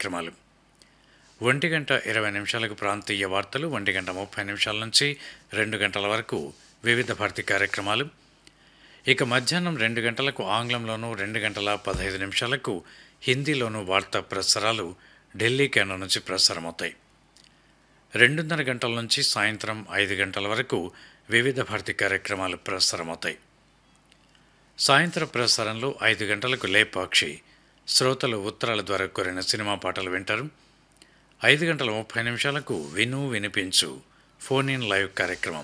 కార్యక్రమాలు ఒంటి గంట ఇరవై నిమిషాలకు ప్రాంతీయ వార్తలు ఒంటి గంట ముప్పై నిమిషాల నుంచి రెండు గంటల వరకు వివిధ భారతి కార్యక్రమాలు ఇక మధ్యాహ్నం రెండు గంటలకు ఆంగ్లంలోనూ రెండు గంటల పదహైదు నిమిషాలకు హిందీలోనూ వార్తా ప్రసారాలు ఢిల్లీ కేంద్రం నుంచి ప్రసారమవుతాయి రెండున్నర గంటల నుంచి సాయంత్రం ఐదు గంటల వరకు వివిధ భారతి కార్యక్రమాలు ప్రసారమవుతాయి సాయంత్రం ప్రసారంలో ఐదు గంటలకు లేపాక్షి శ్రోతలు ఉత్తరాల ద్వారా కోరిన సినిమా పాటలు వింటారు ఐదు గంటల ముప్పై నిమిషాలకు విను వినిపించు ఫోన్ ఇన్ లైవ్ కార్యక్రమం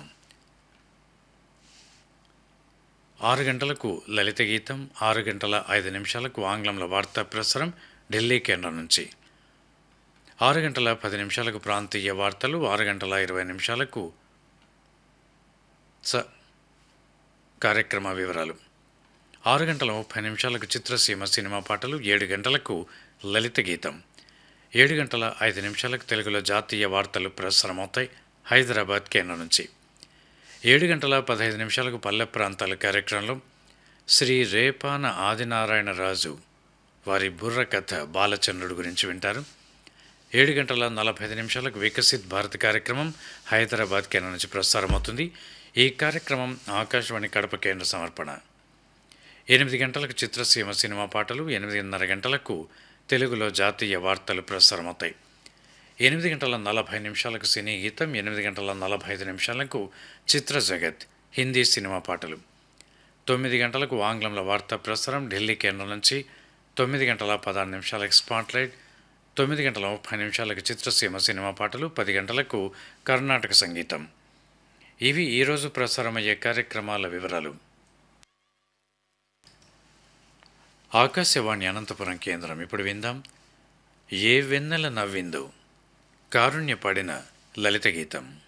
ఆరు గంటలకు లలిత గీతం ఆరు గంటల ఐదు నిమిషాలకు ఆంగ్లంలో వార్తా ప్రసారం ఢిల్లీ కేంద్రం నుంచి ఆరు గంటల పది నిమిషాలకు ప్రాంతీయ వార్తలు ఆరు గంటల ఇరవై నిమిషాలకు స కార్యక్రమ వివరాలు ఆరు గంటల ముప్పై నిమిషాలకు చిత్రసీమ సినిమా పాటలు ఏడు గంటలకు లలిత గీతం ఏడు గంటల ఐదు నిమిషాలకు తెలుగులో జాతీయ వార్తలు ప్రసారమవుతాయి హైదరాబాద్ కేంద్రం నుంచి ఏడు గంటల పదహైదు నిమిషాలకు పల్లె ప్రాంతాల కార్యక్రమంలో శ్రీ రేపాన ఆదినారాయణ రాజు వారి బుర్ర కథ బాలచంద్రుడు గురించి వింటారు ఏడు గంటల నలభై ఐదు నిమిషాలకు వికసిత్ భారత్ కార్యక్రమం హైదరాబాద్ కేంద్రం నుంచి ప్రసారమవుతుంది ఈ కార్యక్రమం ఆకాశవాణి కడప కేంద్ర సమర్పణ ఎనిమిది గంటలకు చిత్రసీమ సినిమా పాటలు ఎనిమిదిన్నర గంటలకు తెలుగులో జాతీయ వార్తలు ప్రసారమవుతాయి ఎనిమిది గంటల నలభై నిమిషాలకు సినీ గీతం ఎనిమిది గంటల నలభై ఐదు నిమిషాలకు చిత్ర జగత్ హిందీ సినిమా పాటలు తొమ్మిది గంటలకు ఆంగ్లంలో వార్తా ప్రసారం ఢిల్లీ కేంద్రం నుంచి తొమ్మిది గంటల పదహారు నిమిషాలకు స్పాట్లైట్ తొమ్మిది గంటల ముప్పై నిమిషాలకు చిత్రసీమ సినిమా పాటలు పది గంటలకు కర్ణాటక సంగీతం ఇవి ఈరోజు ప్రసారమయ్యే కార్యక్రమాల వివరాలు ఆకాశవాణి అనంతపురం కేంద్రం ఇప్పుడు విందాం ఏ వెన్నెల నవ్విందో కారుణ్య పాడిన లలిత గీతం